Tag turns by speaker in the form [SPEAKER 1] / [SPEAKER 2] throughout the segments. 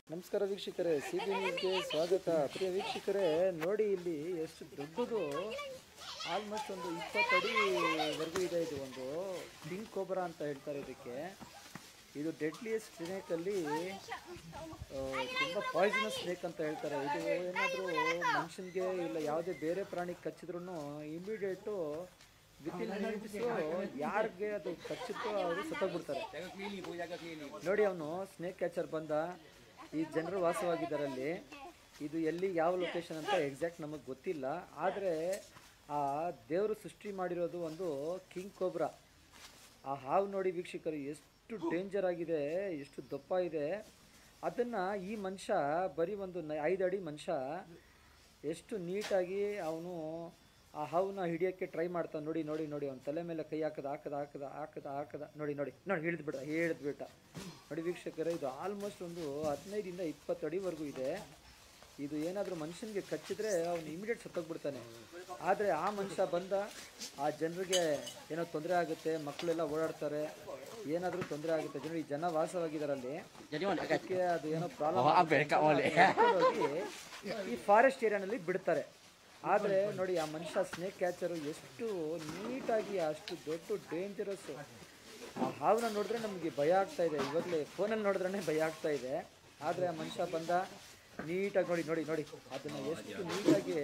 [SPEAKER 1] ನಮಸ್ಕಾರ ವೀಕ್ಷಕರೇ C B ನ್ಯೂಸ್ಗೆ ಸ್ವಾಗತ ಪ್ರಿಯ ವೀಕ್ಷಕರೇ ನೋಡಿ ಇಲ್ಲಿ ಎಷ್ಟು ದೊಡ್ಡದು ಆಲ್ಮೋಸ್ಟ್ ಒಂದು ಇಪ್ಪತ್ತಡಿವರೆಗೂ ಇದೆ ಇದು ಒಂದು ಪಿಂಕ್ ಕೋಬ್ರಾ ಅಂತ ಹೇಳ್ತಾರೆ ಇದಕ್ಕೆ ಇದು ಡೆಡ್ಲಿಯಸ್ಟ್ ಸ್ನೇಕಲ್ಲಿ ತುಂಬ ಪಾಯ್ಸನಸ್ ಸ್ನೇಕ್ ಅಂತ ಹೇಳ್ತಾರೆ ಇದು ಏನಾದರೂ ಮನುಷ್ಯನಿಗೆ ಇಲ್ಲ ಯಾವುದೇ ಬೇರೆ ಪ್ರಾಣಿಗೆ ಕಚ್ಚಿದ್ರೂ ಇಮಿಡಿಯೇಟು ವಿತಿನ್ ಮಿನಿಟ್ಸು ಯಾರಿಗೆ ಅದು ಕಚ್ಚಿತ್ತೋ ಅವರು ಸತ್ತೋಗ್ಬಿಡ್ತಾರೆ ನೋಡಿ ಅವನು ಸ್ನೇಕ್ ಕ್ಯಾಚರ್ ಬಂದ ಈ ಜನರು ವಾಸವಾಗಿದ್ದಾರಲ್ಲಿ ಇದು ಎಲ್ಲಿ ಯಾವ ಲೊಕೇಶನ್ ಅಂತ ಎಕ್ಸಾಕ್ಟ್ ನಮಗೆ ಗೊತ್ತಿಲ್ಲ ಆದರೆ ಆ ದೇವರು ಸೃಷ್ಟಿ ಮಾಡಿರೋದು ಒಂದು ಕಿಂಗ್ ಕೋಬ್ರಾ ಆ ಹಾವು ನೋಡಿ ವೀಕ್ಷಕರು ಎಷ್ಟು ಡೇಂಜರ್ ಆಗಿದೆ ಎಷ್ಟು ದಪ್ಪ ಇದೆ ಅದನ್ನು ಈ ಮನುಷ್ಯ ಬರೀ ಒಂದು ನ ಐದು ಅಡಿ ಮನುಷ್ಯ ಎಷ್ಟು ನೀಟಾಗಿ ಅವನು ಆ ಹಾವನ್ನ ಹಿಡಿಯೋಕ್ಕೆ ಟ್ರೈ ಮಾಡ್ತಾನೆ ನೋಡಿ ನೋಡಿ ನೋಡಿ ಅವ್ನ ತಲೆ ಮೇಲೆ ಕೈ ಹಾಕದ ಹಾಕದ ಹಾಕದ ಹಾಕದ ಹಾಕದ ನೋಡಿ ನೋಡಿ ನೋಡಿ ಹಿಡಿದ್ಬಿಡ ಹಿಡಿದ್ಬಿಟ್ಟ ನೋಡಿ ವೀಕ್ಷಕರೇ ಇದು ಆಲ್ಮೋಸ್ಟ್ ಒಂದು ಹದಿನೈದಿಂದ ಇಪ್ಪತ್ತು ಅಡಿವರೆಗೂ ಇದೆ ಇದು ಏನಾದರೂ ಮನುಷ್ಯನಿಗೆ ಕಚ್ಚಿದ್ರೆ ಅವನು ಇಮಿಡಿಯೇಟ್ ಸತ್ತೋಗ್ಬಿಡ್ತಾನೆ ಆದರೆ ಆ ಮನುಷ್ಯ ಬಂದ ಆ ಜನರಿಗೆ ಏನೋ ತೊಂದರೆ ಆಗುತ್ತೆ ಮಕ್ಕಳೆಲ್ಲ ಓಡಾಡ್ತಾರೆ ಏನಾದರೂ ತೊಂದರೆ ಆಗುತ್ತೆ ಜನರು ಈ ಜನ ವಾಸವಾಗಿದ್ದಾರಲ್ಲಿ ಅದಕ್ಕೆ ಅದು ಏನೋ ಪ್ರಾಬ್ಲಮ್ ಹೋಗಿ ಈ ಫಾರೆಸ್ಟ್ ಏರಿಯಾನಲ್ಲಿ ಬಿಡ್ತಾರೆ ಆದರೆ ನೋಡಿ ಆ ಮನುಷ್ಯ ಸ್ನೇಕ್ ಕ್ಯಾಚರು ಎಷ್ಟು ನೀಟಾಗಿ ಅಷ್ಟು ದೊಡ್ಡ ಡೇಂಜರಸ್ಸು ಆ ಹಾವನ್ನ ನೋಡಿದ್ರೆ ನಮಗೆ ಭಯ ಆಗ್ತಾ ಇದೆ ಇವಾಗಲೇ ಫೋನಲ್ಲಿ ನೋಡಿದ್ರೆ ಭಯ ಆಗ್ತಾ ಇದೆ ಆದರೆ ಆ ಮನುಷ್ಯ ಬಂದ ನೀಟಾಗಿ ನೋಡಿ ನೋಡಿ ನೋಡಿ ಅದನ್ನು ಎಷ್ಟು ನೀಟಾಗಿ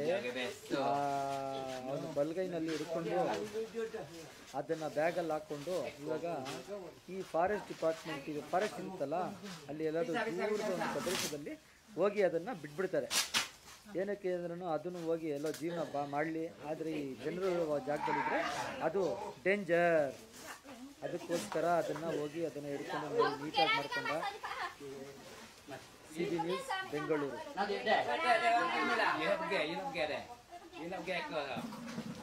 [SPEAKER 1] ಅವನು ಬಲಗೈನಲ್ಲಿ ಹಿಡ್ಕೊಂಡು ಅದನ್ನು ಬ್ಯಾಗಲ್ಲಿ ಹಾಕ್ಕೊಂಡು ಇವಾಗ ಈ ಫಾರೆಸ್ಟ್ ಡಿಪಾರ್ಟ್ಮೆಂಟ್ ಇದು ಫಾರೆಸ್ಟ್ ಇರುತ್ತಲ್ಲ ಅಲ್ಲಿ ಎಲ್ಲಾದರೂ ದೂರದ ಒಂದು ಪ್ರದೇಶದಲ್ಲಿ ಹೋಗಿ ಅದನ್ನು ಬಿಟ್ಬಿಡ್ತಾರೆ ಏನಕ್ಕೆ ಅಂದ್ರೂ ಅದನ್ನು ಹೋಗಿ ಎಲ್ಲೋ ಜೀವನ ಬಾ ಮಾಡಲಿ ಆದರೆ ಈ ಜನರು ಇರುವ ಜಾಗದಲ್ಲಿದ್ದರೆ ಅದು ಡೇಂಜರ್ ಅದಕ್ಕೋಸ್ಕರ ಅದನ್ನು ಹೋಗಿ ಅದನ್ನು ಹಿಡ್ಕೊಂಡು ನಾವು ನೀಟಾಗಿ ಮಾಡ್ಕೊಂಡ C B news Bengaluru
[SPEAKER 2] Nó đi để, để, để, để, để, để, để, để, để, để, để, để, để, để, để, để,